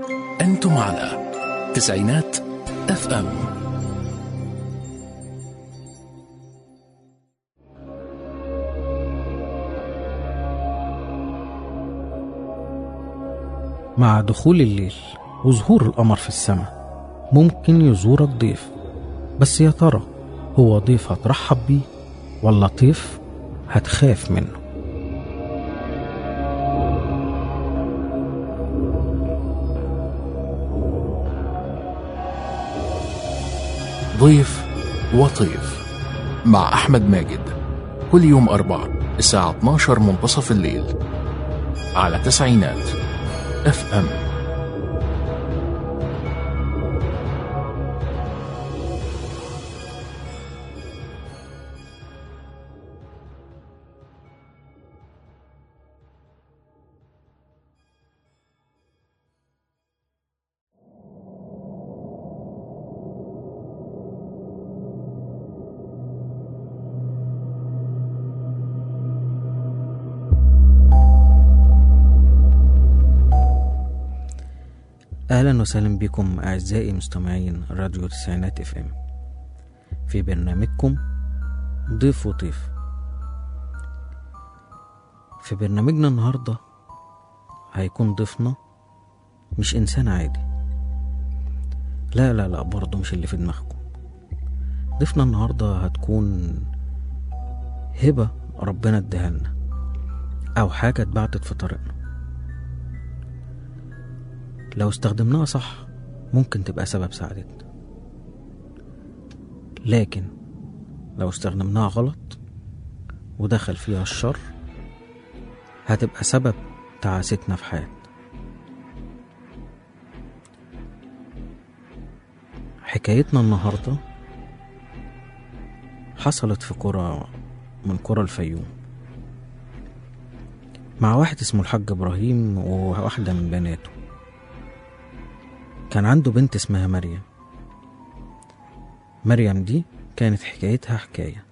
أنتم على تسعينات اف ام مع دخول الليل وظهور القمر في السماء ممكن يزورك ضيف بس يا ترى هو ضيف هترحب بيه ولا طيف هتخاف منه ضيف وطيف مع أحمد ماجد كل يوم أربع الساعة 12 منتصف الليل على تسعينات اف ام اهلا وسهلا بكم اعزائي مستمعين راديو تسعينات اف ام في برنامجكم ضيف وطيف في برنامجنا النهارده هيكون ضيفنا مش انسان عادي لا لا لا برضه مش اللي في دماغكم ضيفنا النهارده هتكون هبه ربنا اداها لنا او حاجه اتبعتت في طريقنا لو استخدمناها صح ممكن تبقى سبب سعادتنا لكن لو استخدمناها غلط ودخل فيها الشر هتبقى سبب تعاستنا في حياتنا حكايتنا النهاردة حصلت في قرى من قرى الفيوم مع واحد اسمه الحاج إبراهيم وواحدة من بناته كان عنده بنت اسمها مريم مريم دي كانت حكايتها حكاية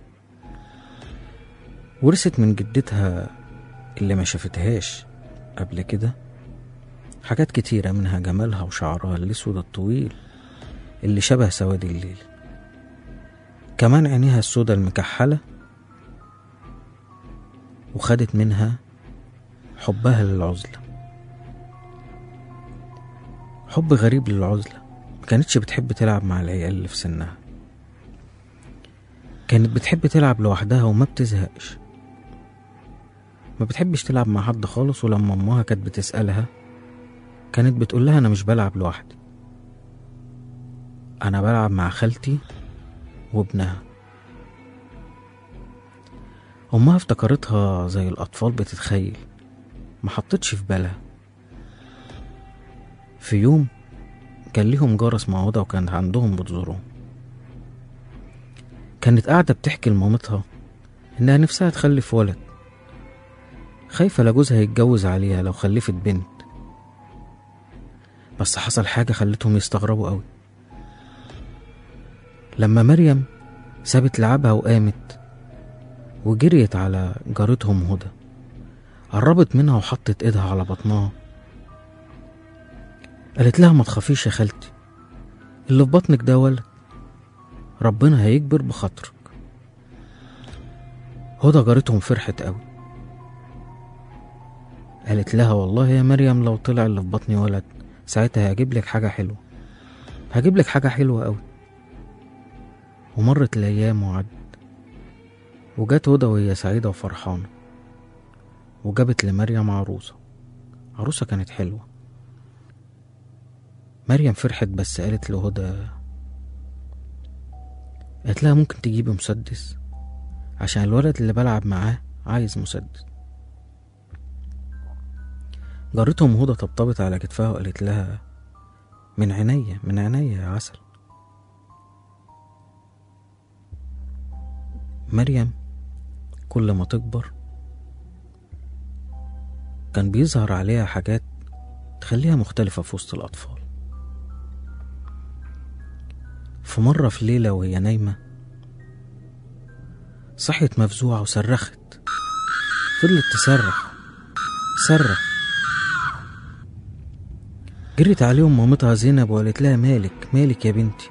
ورثت من جدتها اللي ما شافتهاش قبل كده حاجات كتيرة منها جمالها وشعرها الأسود الطويل اللي شبه سواد الليل كمان عينيها السودة المكحلة وخدت منها حبها للعزلة حب غريب للعزلة مكانتش بتحب تلعب مع العيال اللي في سنها كانت بتحب تلعب لوحدها وما بتزهقش ما بتحبش تلعب مع حد خالص ولما امها كانت بتسألها كانت بتقول لها انا مش بلعب لوحدي انا بلعب مع خالتي وابنها امها افتكرتها زي الاطفال بتتخيل ما حطتش في بالها في يوم كان ليهم جار اسمه هدى وكان عندهم بتزورهم كانت قاعدة بتحكي لمامتها إنها نفسها تخلف ولد خايفة لجوزها يتجوز عليها لو خلفت بنت بس حصل حاجة خلتهم يستغربوا قوي لما مريم سابت لعبها وقامت وجريت على جارتهم هدى قربت منها وحطت ايدها على بطنها قالت لها ما تخافيش يا خالتي اللي في بطنك ده ولد ربنا هيكبر بخاطرك هدى جارتهم فرحت قوي قالت لها والله يا مريم لو طلع اللي في بطني ولد ساعتها هجيب لك حاجة حلوة هجيب لك حاجة حلوة قوي ومرت الأيام وعدت وجت هدى وهي سعيدة وفرحانة وجابت لمريم عروسة عروسة كانت حلوة مريم فرحت بس قالت لهدى قالت لها ممكن تجيبي مسدس عشان الولد اللي بلعب معاه عايز مسدس جارتهم هدى طبطبت على كتفها وقالت لها من عينيا من عينيا يا عسل مريم كل ما تكبر كان بيظهر عليها حاجات تخليها مختلفة في وسط الأطفال في مرة في ليلة وهي نايمة صحيت مفزوعة وصرخت فضلت تصرخ صرخ جريت عليهم مامتها زينب وقالت لها مالك مالك يا بنتي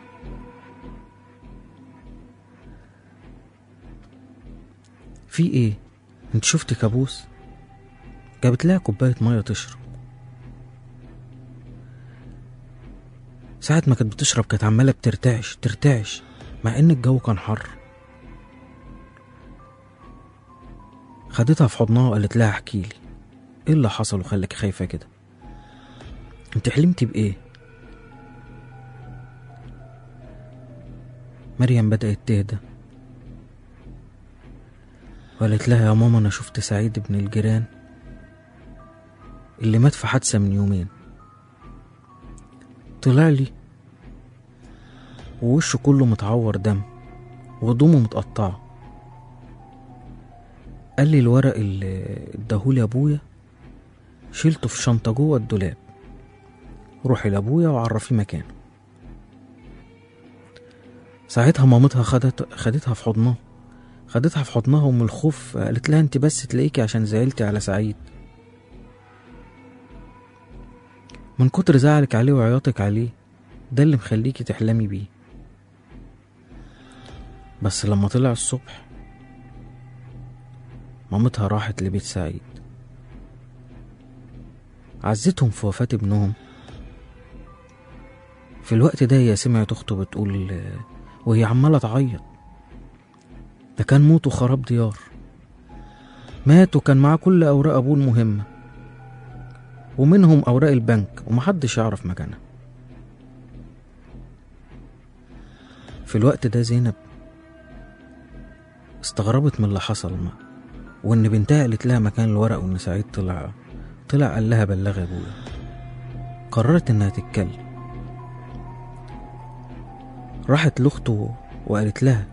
في ايه انت شفتي كابوس جابت لها كوبايه ميه تشرب ساعة ما كانت بتشرب كانت عمالة بترتعش ترتعش مع إن الجو كان حر خدتها في حضنها وقالت لها احكيلي ايه اللي حصل وخلاك خايفة كده انت حلمتي بإيه مريم بدأت تهدى وقالت لها يا ماما أنا شفت سعيد ابن الجيران اللي مات في حادثة من يومين طلع لي ووشه كله متعور دم وهدومه متقطعة قال لي الورق اللي اداهولي ابويا شيلته في شنطة جوه الدولاب روحي لابويا وعرفيه مكانه ساعتها مامتها خدت خدتها في حضنها خدتها في حضنها ومن الخوف قالت لها انت بس تلاقيكي عشان زعلتي على سعيد من كتر زعلك عليه وعياطك عليه ده اللي مخليكي تحلمي بيه بس لما طلع الصبح مامتها راحت لبيت سعيد عزتهم في وفاة ابنهم في الوقت ده هي سمعت أخته بتقول وهي عمالة تعيط ده كان موت وخراب ديار مات وكان معاه كل أوراق أبوه المهمة ومنهم أوراق البنك ومحدش يعرف مكانها في الوقت ده زينب استغربت من اللي حصل ما وإن بنتها قالت لها مكان الورق وإن سعيد طلع طلع قال لها بلغ أبويا قررت إنها تتكلم راحت لأخته وقالت لها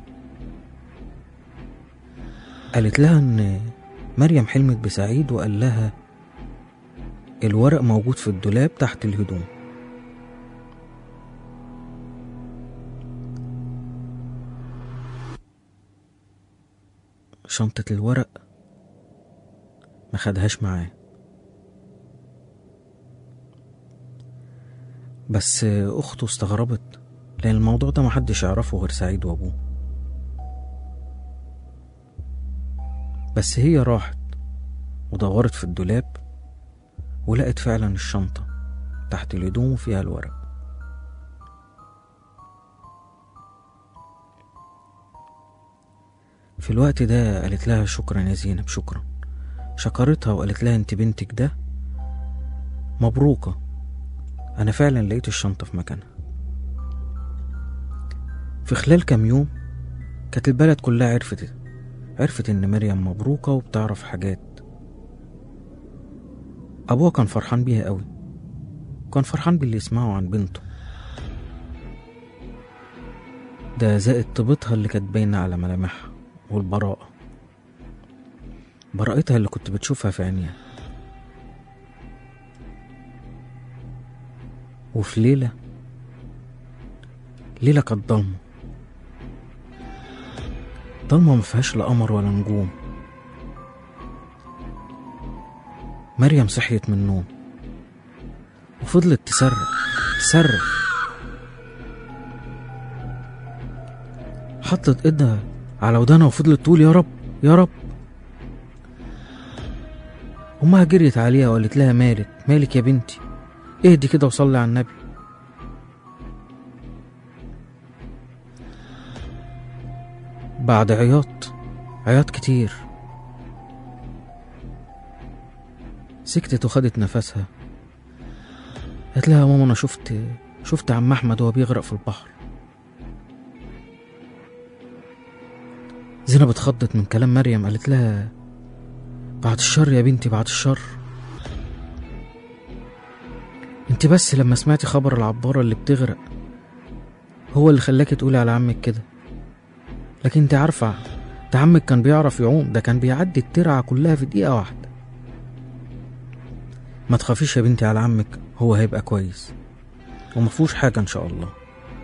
قالت لها إن مريم حلمت بسعيد وقال لها الورق موجود في الدولاب تحت الهدوم شنطة الورق ما خدهاش معاه بس أخته استغربت لأن الموضوع ده محدش يعرفه غير سعيد وأبوه بس هي راحت ودورت في الدولاب ولقت فعلا الشنطة تحت الهدوم وفيها الورق في الوقت ده قالت لها شكرا يا زينب شكرا شكرتها وقالت لها انت بنتك ده مبروكة أنا فعلا لقيت الشنطة في مكانها في خلال كام يوم كانت البلد كلها عرفت عرفت إن مريم مبروكة وبتعرف حاجات أبوها كان فرحان بيها قوي كان فرحان باللي يسمعه عن بنته ده زائد طيبتها اللي كانت باينة على ملامحها والبراءة براءتها اللي كنت بتشوفها في عينيها وفي ليلة ليلة كانت ضلمة ضلمة مفيهاش لا قمر ولا نجوم مريم صحيت من النوم وفضلت تصرخ تصرخ حطت ايدها على ودانها وفضلت تقول يا رب يا رب أمها جريت عليها وقالت لها مالك مالك يا بنتي اهدي كده وصلي على النبي بعد عياط عياط كتير سكتت وخدت نفسها قالت لها يا ماما انا شفت شفت عم احمد وهو بيغرق في البحر زينب اتخضت من كلام مريم قالت لها بعد الشر يا بنتي بعد الشر انت بس لما سمعتي خبر العبارة اللي بتغرق هو اللي خلاكي تقولي على عمك كده لكن انت عارفة ده عمك كان بيعرف يعوم ده كان بيعدي الترعة كلها في دقيقة واحدة ما تخافيش يا بنتي على عمك هو هيبقى كويس ومفهوش حاجة ان شاء الله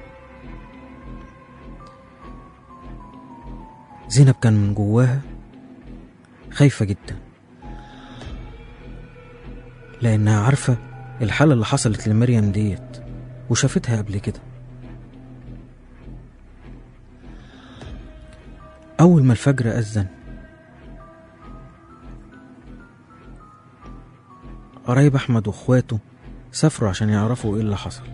زينب كان من جواها خايفة جدا لأنها عارفة الحالة اللي حصلت لمريم ديت وشافتها قبل كده أول ما الفجر أذن قرايب أحمد وإخواته سافروا عشان يعرفوا إيه اللي حصل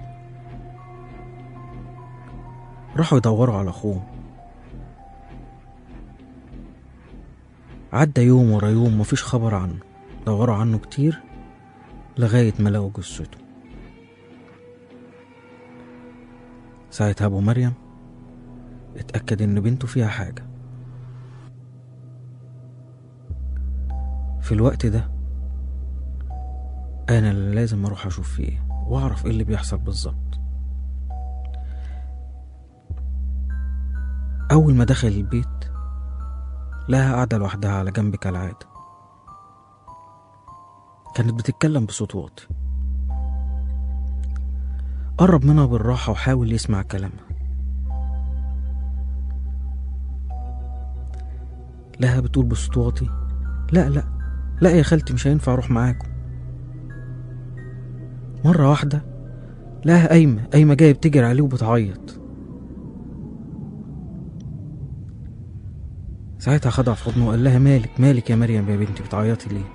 راحوا يدوروا على أخوهم عدى يوم ورا يوم مفيش خبر عنه دوروا عنه كتير لغاية ما لقوا جثته ساعتها أبو مريم اتأكد إن بنته فيها حاجة في الوقت ده أنا اللي لازم أروح أشوف فيه إيه وأعرف إيه اللي بيحصل بالظبط أول ما دخل البيت لقاها قاعدة لوحدها على جنب كالعادة كانت بتتكلم بصوت واطي قرب منها بالراحة وحاول يسمع كلامها لها بتقول بصوت واطي لا لا لا يا خالتي مش هينفع اروح معاكم مرة واحدة لقاها قايمة قايمة جاية بتجري عليه وبتعيط ساعتها خدها في حضنه وقال لها مالك مالك يا مريم يا بنتي بتعيطي ليه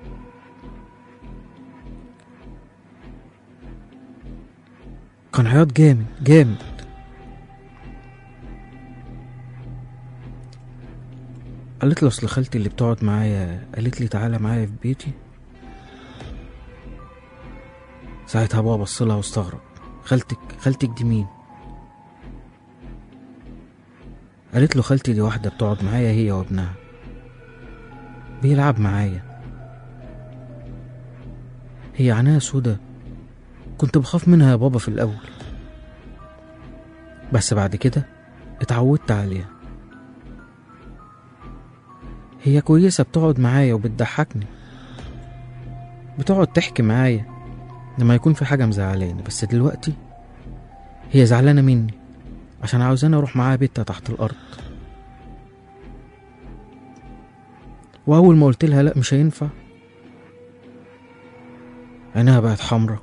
كان عياط جامد جامد قالت له اصل خالتي اللي بتقعد معايا قالت لي تعالى معايا في بيتي ساعتها بابا بص لها واستغرب خالتك خالتك دي مين قالت له خالتي دي واحدة بتقعد معايا هي وابنها بيلعب معايا هي عينيها سودا كنت بخاف منها يا بابا في الأول بس بعد كده اتعودت عليها هي كويسة بتقعد معايا وبتضحكني بتقعد تحكي معايا لما يكون في حاجة مزعلاني بس دلوقتي هي زعلانة مني عشان عاوزاني اروح معاها بيتها تحت الأرض وأول ما قلت لها لأ مش هينفع عينها بقت حمرا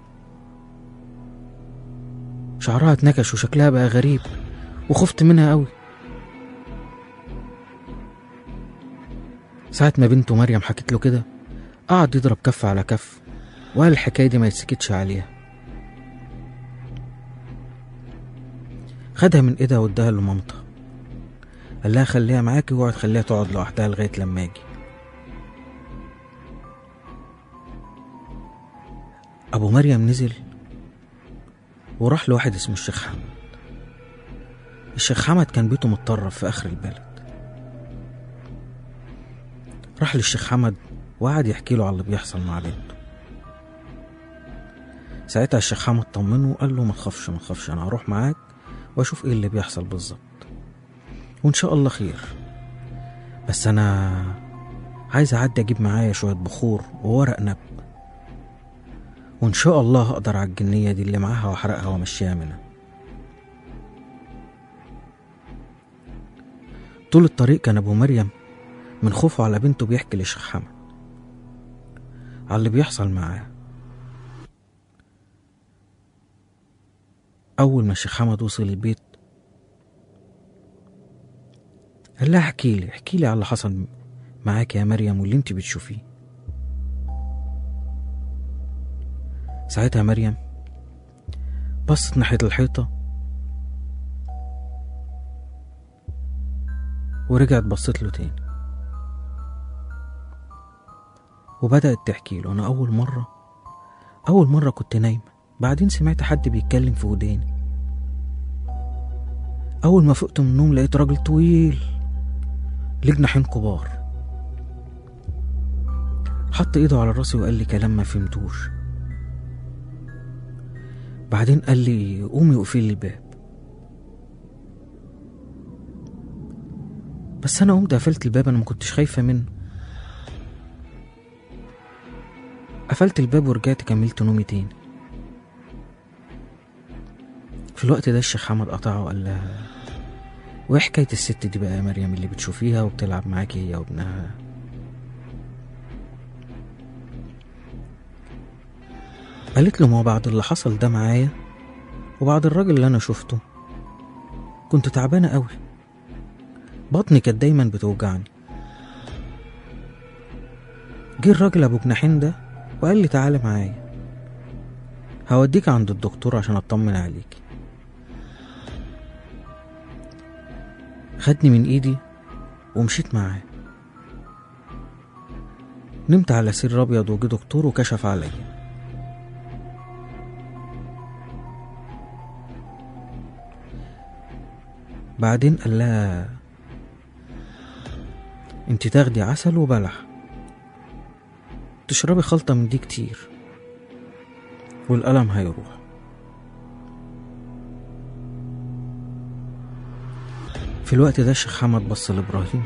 شعرها اتنكش وشكلها بقى غريب وخفت منها قوي ساعة ما بنته مريم حكت له كده قعد يضرب كف على كف وقال الحكاية دي ما يتسكتش عليها خدها من ايدها واداها لمامتها قال لها خليها معاكي واقعد خليها تقعد لوحدها لغاية لما اجي ابو مريم نزل وراح لواحد اسمه الشيخ حمد الشيخ حمد كان بيته متطرف في اخر البلد راح للشيخ حمد وقعد يحكي له على اللي بيحصل مع بنته ساعتها الشيخ حمد طمنه وقال له ما تخافش ما تخافش انا هروح معاك واشوف ايه اللي بيحصل بالظبط وان شاء الله خير بس انا عايز اعدي اجيب معايا شويه بخور وورق نب وان شاء الله هقدر على الجنيه دي اللي معاها واحرقها وامشيها منها طول الطريق كان ابو مريم من خوفه على بنته بيحكي للشيخ حمد على اللي بيحصل معاه أول ما الشيخ حمد وصل البيت قال لها احكي لي احكي لي على اللي حصل معاك يا مريم واللي انت بتشوفيه ساعتها مريم بصت ناحية الحيطة ورجعت بصت له تاني وبدأت تحكي له أنا أول مرة أول مرة كنت نايمة بعدين سمعت حد بيتكلم في وداني أول ما فقت من النوم لقيت راجل طويل ليه جناحين كبار حط ايده على راسي وقال لي كلام ما فهمتوش بعدين قال لي قومي وقفلي الباب بس انا قمت قفلت الباب انا ما كنتش خايفه منه قفلت الباب ورجعت كملت نومي تاني في الوقت ده الشيخ حمد قطعه وقال لها وايه حكاية الست دي بقى يا مريم اللي بتشوفيها وبتلعب معاكي هي وابنها قالت له ما هو بعد اللي حصل ده معايا وبعد الراجل اللي انا شفته كنت تعبانه قوي بطني كانت دايما بتوجعني جه الراجل ابو جناحين ده وقال لي تعالى معايا هوديك عند الدكتور عشان اطمن عليك خدني من ايدي ومشيت معاه نمت على سرير ابيض وجه دكتور وكشف عليا بعدين قال لها انت تاخدي عسل وبلح تشربي خلطة من دي كتير والألم هيروح في الوقت ده الشيخ حمد بص لإبراهيم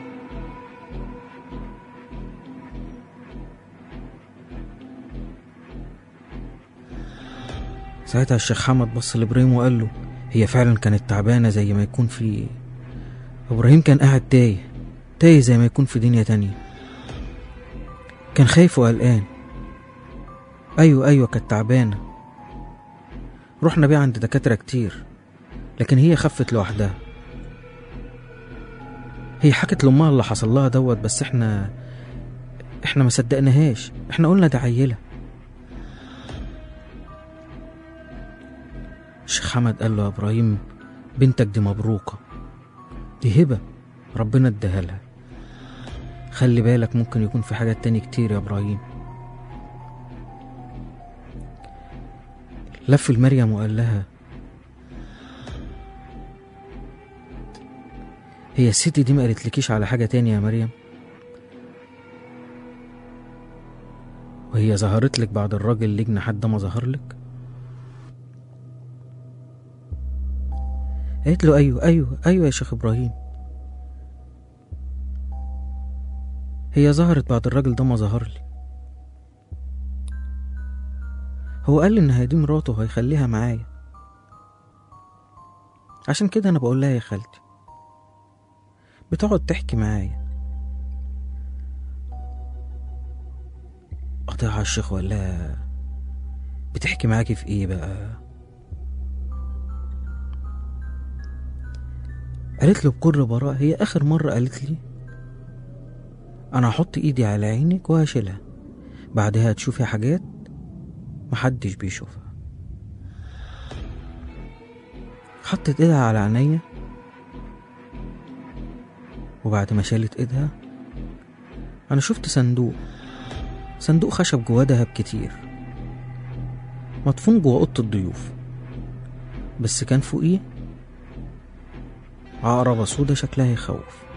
ساعتها الشيخ حمد بص لإبراهيم وقال له هي فعلا كانت تعبانة زي ما يكون في إبراهيم كان قاعد تايه تايه زي ما يكون في دنيا تانية كان خايف وقلقان أيوة أيوة كانت تعبانة رحنا بيها عند دكاترة كتير لكن هي خفت لوحدها هي حكت لأمها اللي حصل لها دوت بس احنا احنا ما صدقناهاش احنا قلنا ده عيلة الشيخ حمد قال له يا ابراهيم بنتك دي مبروكة دي هبة ربنا اداها لها خلي بالك ممكن يكون في حاجات تاني كتير يا ابراهيم لف لمريم وقال لها هي الست دي ما قالتلكيش على حاجة تانية يا مريم وهي ظهرت لك بعد الراجل اللي جناحات ده ما ظهر لك قالت له ايوه ايوه ايوه يا شيخ ابراهيم هي ظهرت بعد الراجل ده ما ظهر لي هو قال لي ان هي دي مراته هيخليها معايا عشان كده انا بقول لها يا خالتي بتقعد تحكي معايا قطعها الشيخ وقال لها بتحكي معاكي في ايه بقى قالت له بكل براءة هي آخر مرة قالت لي أنا هحط إيدي على عينك وهشيلها بعدها تشوفي حاجات محدش بيشوفها حطت ايدها على عينيا وبعد ما شالت ايدها انا شفت صندوق صندوق خشب جواه دهب كتير مدفون جوه اوضه الضيوف بس كان فوقيه عقربة سودا شكلها يخوف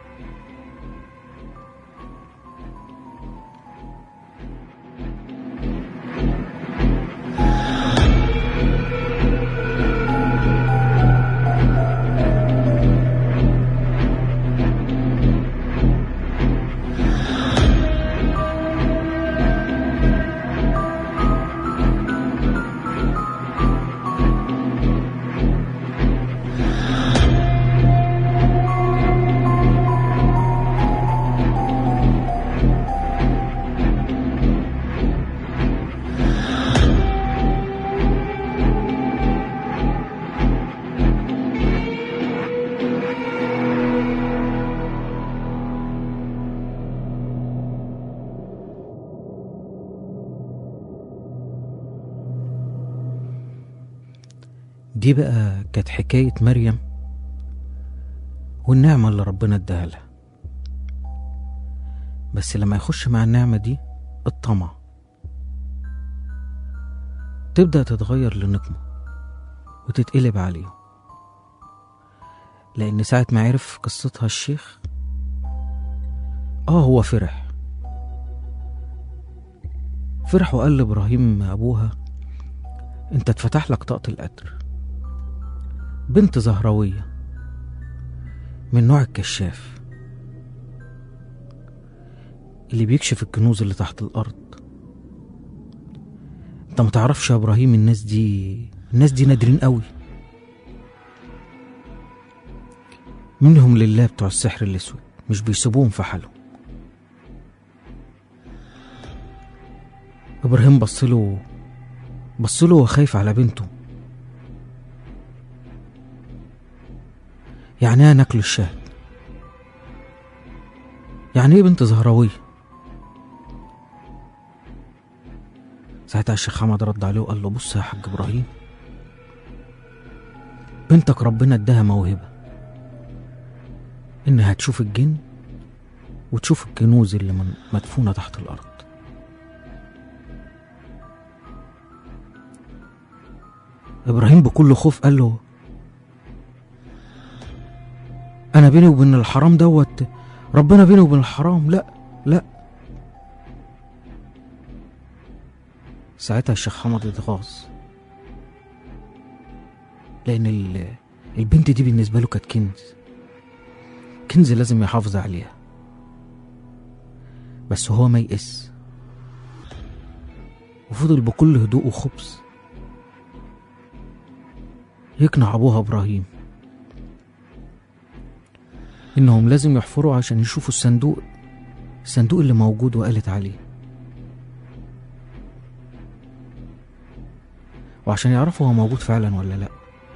دي بقى كانت حكاية مريم والنعمة اللي ربنا اداها لها بس لما يخش مع النعمة دي الطمع تبدأ تتغير لنقمة وتتقلب عليه لأن ساعة ما عرف قصتها الشيخ اه هو فرح فرح وقال لإبراهيم أبوها انت اتفتح لك طاقة القدر بنت زهروية من نوع الكشاف اللي بيكشف الكنوز اللي تحت الأرض انت متعرفش يا إبراهيم الناس دي الناس دي نادرين قوي منهم لله بتوع السحر الأسود مش بيسيبوهم في حالهم إبراهيم بصله بص له وهو خايف على بنته يعني ايه ناكل الشهد يعني ايه بنت زهراوية ساعتها الشيخ حمد رد عليه وقال له بص يا حاج ابراهيم بنتك ربنا اداها موهبة انها تشوف الجن وتشوف الكنوز اللي من- مدفونة تحت الارض ابراهيم بكل خوف قال له انا بيني وبين الحرام دوت ربنا بيني وبين الحرام لا لا ساعتها الشيخ حمد اتغاظ لان ال- البنت دي بالنسبه له كانت كنز كنز لازم يحافظ عليها بس هو ما يئس وفضل بكل هدوء وخبث يقنع ابوها ابراهيم انهم لازم يحفروا عشان يشوفوا الصندوق الصندوق اللي موجود وقالت عليه وعشان يعرفوا هو موجود فعلا ولا لا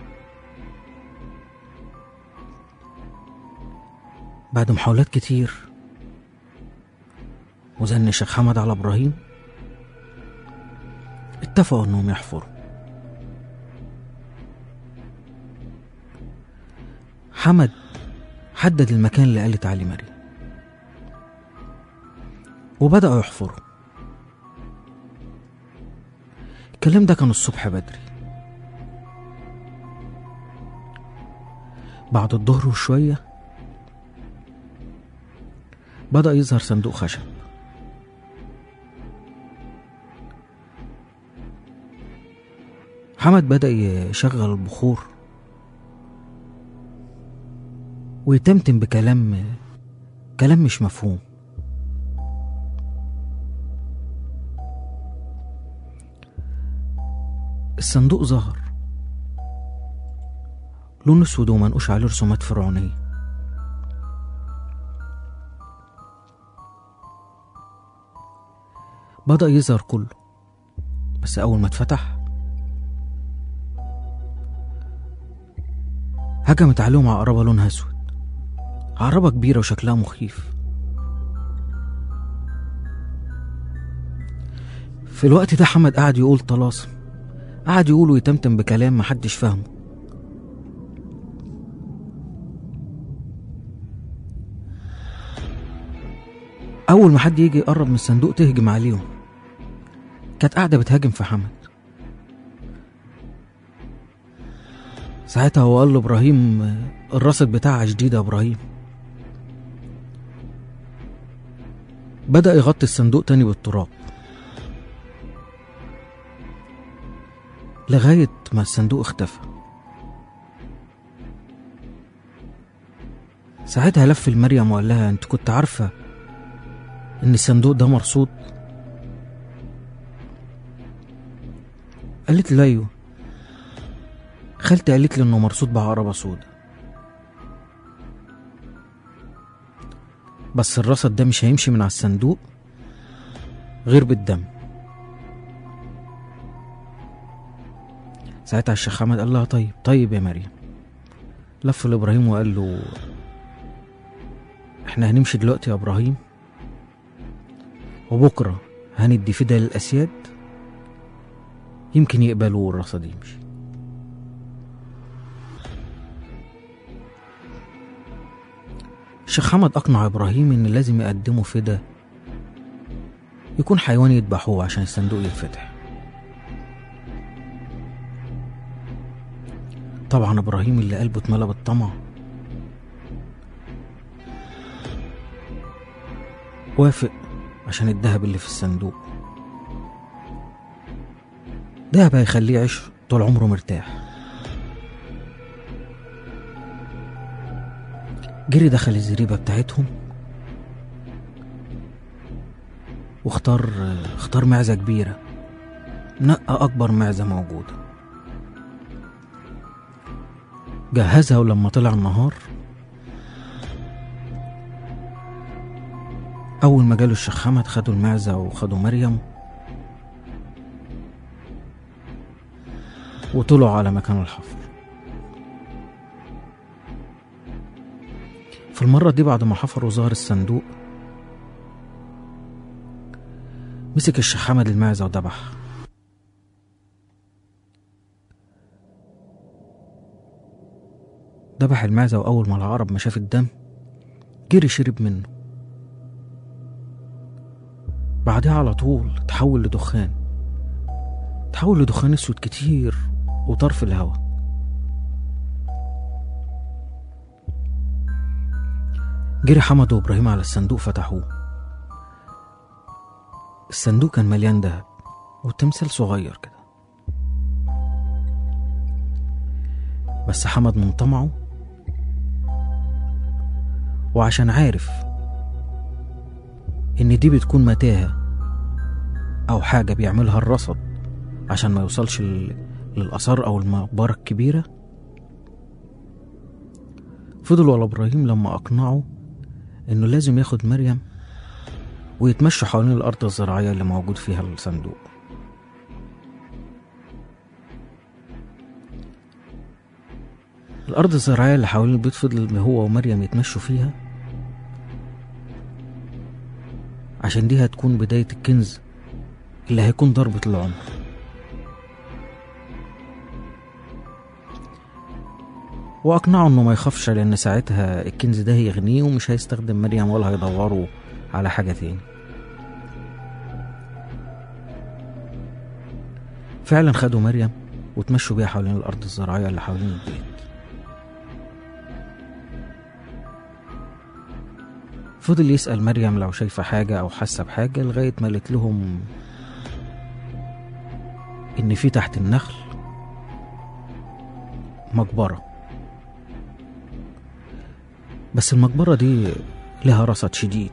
بعد محاولات كتير وزن الشيخ حمد على ابراهيم اتفقوا انهم يحفروا حمد حدد المكان اللي قالت عليه مريم وبدأوا يحفروا الكلام ده كان الصبح بدري بعد الظهر وشوية بدأ يظهر صندوق خشب حمد بدأ يشغل البخور ويتمتم بكلام كلام مش مفهوم الصندوق ظهر لون اسود ومنقوش عليه رسومات فرعونية بدأ يظهر كله بس أول ما اتفتح هجمت عليهم عقربة لونها أسود عقربة كبيرة وشكلها مخيف في الوقت ده حمد قعد يقول طلاسم قعد يقول ويتمتم بكلام محدش فاهمه أول ما حد يجي يقرب من الصندوق تهجم عليهم كانت قاعدة بتهاجم في حمد ساعتها هو قال له إبراهيم آه، الرصد بتاعها جديد يا إبراهيم بدأ يغطي الصندوق تاني بالتراب لغاية ما الصندوق اختفى ساعتها لف لمريم وقال لها انت كنت عارفة ان الصندوق ده مرصود قالت له ايوه خالتي قالت لي انه مرصود بعقربة سودا بس الرصد ده مش هيمشي من على الصندوق غير بالدم ساعتها الشيخ حمد قال لها طيب طيب يا مريم لف لابراهيم وقال له احنا هنمشي دلوقتي يا ابراهيم وبكره هندي فدا للاسياد يمكن يقبلوا والرصد يمشي الشيخ حمد أقنع إبراهيم إن لازم يقدموا فدا يكون حيوان يذبحوه عشان الصندوق يتفتح طبعا إبراهيم اللي قلبه اتملى بالطمع وافق عشان الدهب اللي في الصندوق دهب هيخليه يعيش طول عمره مرتاح جري دخل الزريبة بتاعتهم واختار اختار معزة كبيرة نقى أكبر معزة موجودة جهزها ولما طلع النهار أول ما جاله الشيخ حمد خدوا المعزة وخدوا مريم وطلعوا على مكان الحفر في المرة دي بعد ما حفروا ظهر الصندوق مسك الشيخ حمد المعزة وذبح ذبح المعزة وأول ما العقرب ما شاف الدم جري شرب منه بعدها على طول تحول لدخان تحول لدخان اسود كتير وطار في الهوا جري حمد وابراهيم على الصندوق فتحوه الصندوق كان مليان دهب والتمثال صغير كده بس حمد من طمعه وعشان عارف ان دي بتكون متاهة او حاجة بيعملها الرصد عشان ما يوصلش لل- للآثار او المقبرة الكبيرة فضل ورا ابراهيم لما اقنعه انه لازم ياخد مريم ويتمشوا حوالين الارض الزراعية اللي موجود فيها الصندوق الأرض الزراعية اللي حوالين البيت فضل هو ومريم يتمشوا فيها عشان دي هتكون بداية الكنز اللي هيكون ضربة العمر وأقنعه إنه ما يخافش لأن ساعتها الكنز ده هيغنيه ومش هيستخدم مريم ولا هيدوروا على حاجة تاني فعلا خدوا مريم وتمشوا بيها حوالين الأرض الزراعية اللي حوالين البيت فضل يسأل مريم لو شايفة حاجة أو حاسة بحاجة لغاية ما قالت لهم إن في تحت النخل مقبرة بس المقبرة دي لها رصد شديد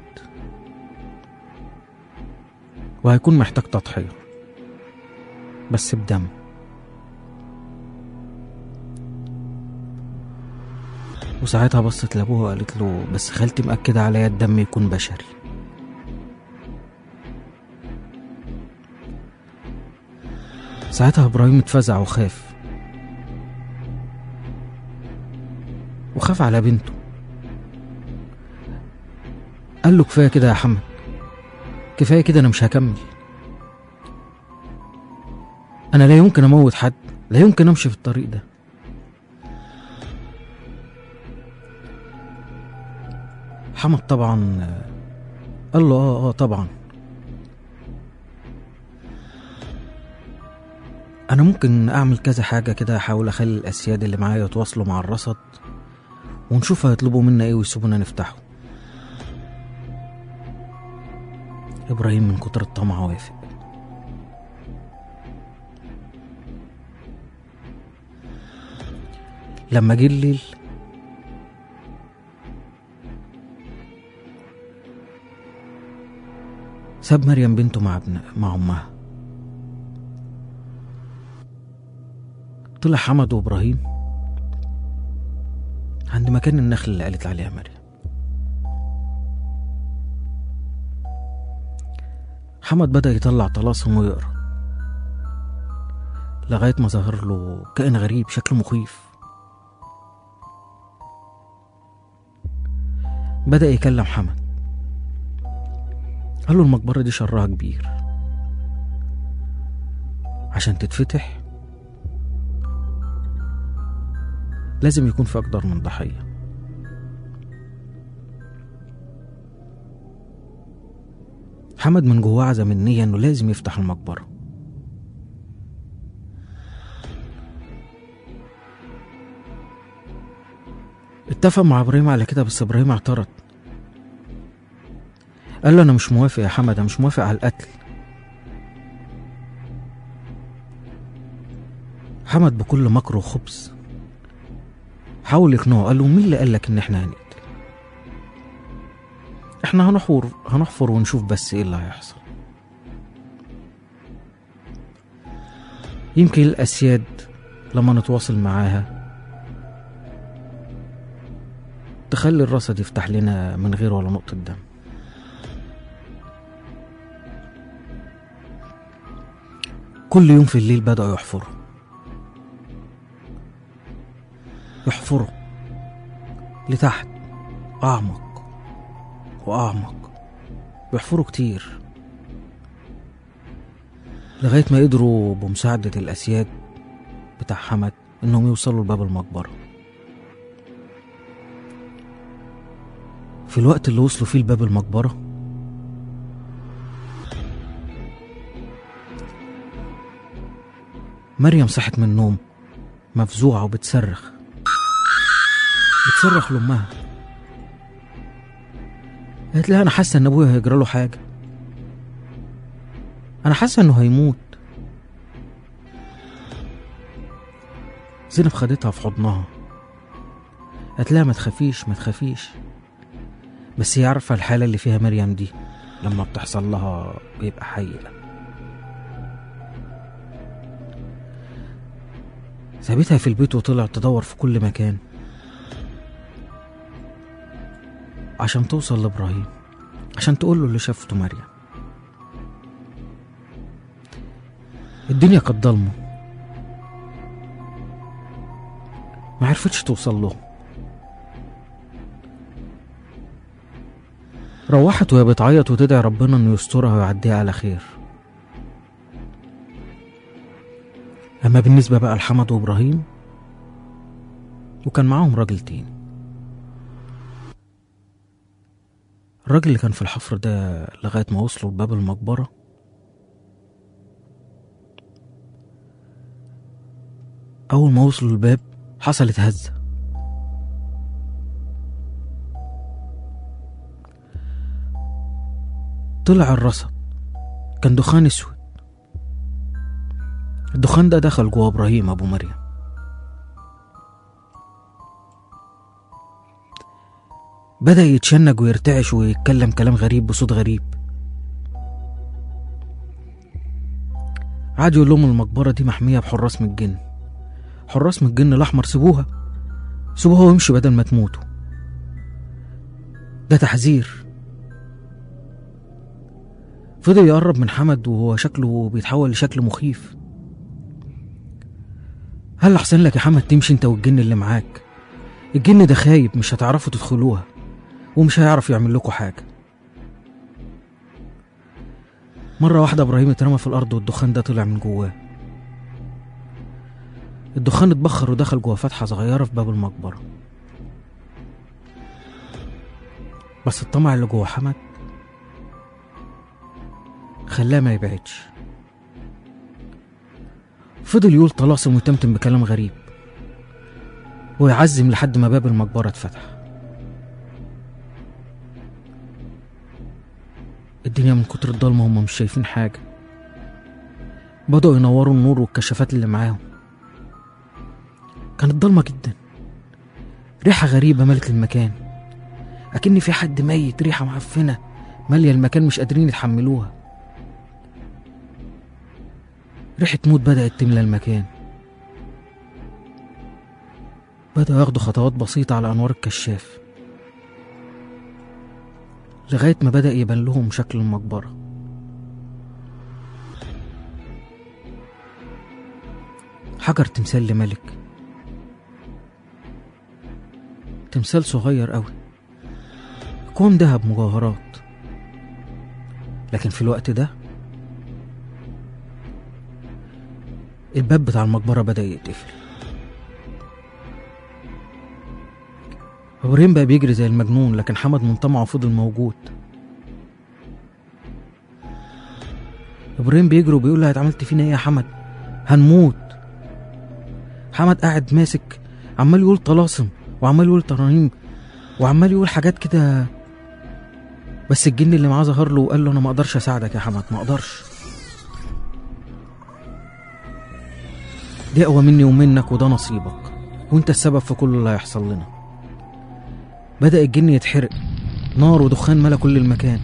وهيكون محتاج تضحية بس بدم وساعتها بصت لابوها وقالت له بس خالتي مأكدة عليا الدم يكون بشري ساعتها إبراهيم اتفزع وخاف وخاف على بنته قال له كفاية كده يا حمد كفاية كده أنا مش هكمل أنا لا يمكن أموت حد لا يمكن أمشي في الطريق ده حمد طبعا آه، قال له اه اه طبعا انا ممكن اعمل كذا حاجة كده احاول اخلي الاسياد اللي معايا يتواصلوا مع الرصد ونشوف هيطلبوا منا ايه ويسيبونا نفتحه ابراهيم من كتر الطمع وافق لما جه الليل ساب مريم بنته مع ابن مع امها طلع حمد وابراهيم عند مكان النخل اللي قالت عليها مريم حمد بدأ يطلع طلاسم ويقرا لغاية ما ظهر له كائن غريب شكله مخيف بدأ يكلم حمد قال له المقبرة دي شرها كبير عشان تتفتح لازم يكون في أكتر من ضحية حمد من جواه عزم النية إنه لازم يفتح المقبرة اتفق مع إبراهيم على كده بس إبراهيم اعترض قال له أنا مش موافق يا حمد أنا مش موافق على القتل حمد بكل مكر وخبث حاول يقنعه قال له مين اللي قال لك ان احنا هنقتل احنا هنحفر هنحفر ونشوف بس ايه اللي هيحصل يمكن الاسياد لما نتواصل معاها تخلي الرصد يفتح لنا من غير ولا نقطة دم كل يوم في الليل بدأوا يحفروا يحفروا لتحت أعمق وأعمق يحفروا كتير لغاية ما قدروا بمساعدة الأسياد بتاع حمد إنهم يوصلوا لباب المقبرة في الوقت اللي وصلوا فيه لباب المقبرة مريم صحت من النوم مفزوعة وبتصرخ بتصرخ لأمها قالت لها أنا حاسة إن أبويا هيجرى له حاجة أنا حاسة إنه هيموت زينب خدتها في حضنها قالت لها ما تخافيش ما تخافيش بس هي عارفة الحالة اللي فيها مريم دي لما بتحصل لها بيبقى حقيقة سابتها في البيت وطلعت تدور في كل مكان عشان توصل لإبراهيم عشان تقول له اللي شافته مريم الدنيا كانت ضلمة ما عرفتش توصل له روحت وهي بتعيط وتدعي ربنا انه يسترها ويعديها على خير اما بالنسبة بقى لحمد وابراهيم وكان معاهم راجل تاني الراجل اللي كان في الحفر ده لغاية ما وصلوا لباب المقبرة أول ما وصلوا الباب حصلت هزة طلع الرصد كان دخان اسود الدخان ده دخل جوه ابراهيم ابو مريم بدأ يتشنج ويرتعش ويتكلم كلام غريب بصوت غريب قعد يقول لهم المقبرة دي محمية بحراس من الجن حراس من الجن الأحمر سيبوها سيبوها وامشوا بدل ما تموتوا ده تحذير فضل يقرب من حمد وهو شكله بيتحول لشكل مخيف هل أحسن لك يا حمد تمشي انت والجن اللي معاك الجن ده خايب مش هتعرفوا تدخلوها ومش هيعرف يعمل لكم حاجة مرة واحدة إبراهيم اترمى في الأرض والدخان ده طلع من جواه الدخان اتبخر ودخل جوه فتحة صغيرة في باب المقبرة بس الطمع اللي جوه حمد خلاه ما يبعدش فضل يقول طلاسم ويتمتم بكلام غريب ويعزم لحد ما باب المقبرة اتفتح الدنيا من كتر الضلمة هم مش شايفين حاجة بدأوا ينوروا النور والكشافات اللي معاهم كانت ضلمة جدا ريحة غريبة ملت المكان أكن في حد ميت ريحة معفنة مالية المكان مش قادرين يتحملوها ريحة موت بدأت تملى المكان بدأوا ياخدوا خطوات بسيطة على أنوار الكشاف لغاية ما بدأ يبان لهم شكل المقبرة حجر تمثال لملك تمثال صغير أوي كوم دهب مجوهرات لكن في الوقت ده الباب بتاع المقبرة بدأ يتقفل إبراهيم بقى بيجري زي المجنون لكن حمد من طمعه فضل موجود إبراهيم بيجري وبيقول له عملت فينا إيه يا حمد هنموت حمد قاعد ماسك عمال يقول طلاسم وعمال يقول ترانيم وعمال يقول حاجات كده بس الجن اللي معاه ظهر له وقال له انا ما اقدرش اساعدك يا حمد ما اقدرش دي اقوى مني ومنك وده نصيبك وانت السبب في كل اللي هيحصل لنا بدأ الجن يتحرق نار ودخان ملا كل المكان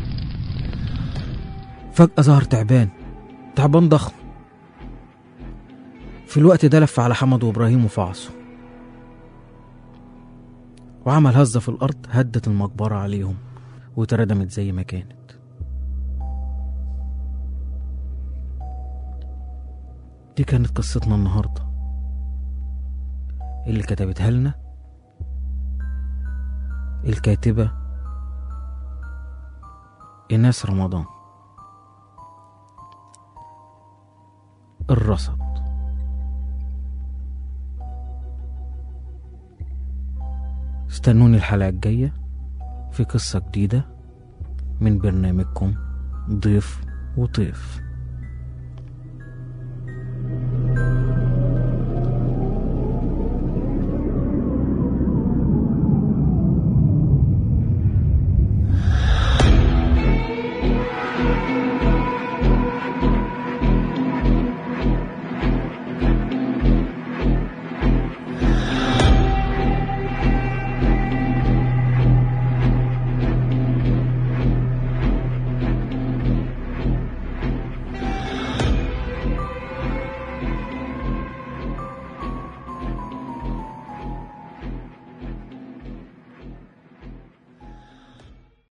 فجأة ظهر تعبان تعبان ضخم في الوقت ده لف على حمد وإبراهيم وفعصه وعمل هزة في الأرض هدت المقبرة عليهم واتردمت زي ما كانت دي كانت قصتنا النهاردة اللي كتبتها لنا الكاتبة إيناس رمضان الرصد استنوني الحلقة الجاية في قصة جديدة من برنامجكم ضيف وطيف